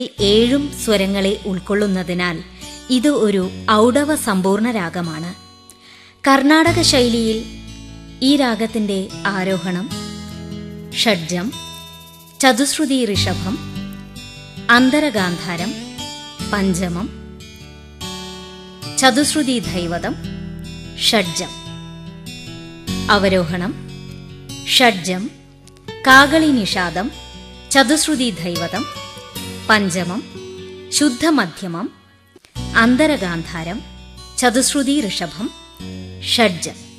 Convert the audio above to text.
ഏഴും സ്വരങ്ങളെ ഉൾക്കൊള്ളുന്നതിനാൽ ഇത് ഒരു ഔഡവ സമ്പൂർണ്ണ രാഗമാണ് കർണാടക ശൈലിയിൽ ഈ രാഗത്തിന്റെ ആരോഹണം ഷഡ്ജം ചതുശ്രുതി ഋഷഭം അന്തരഗാന്ധാരം പഞ്ചമം ചതുശ്രുതി ധൈവതം ഷഡ്ജം അവരോഹണം ഷഡ്ജം കാകളി നിഷാദം ചതുശ്രുതി ധൈവതം പഞ്ചമം ശുദ്ധമധ്യമം അന്തരഗാന്ധാരം ചതുശ്രുതി ഋഷഭം ഷഡ്ജം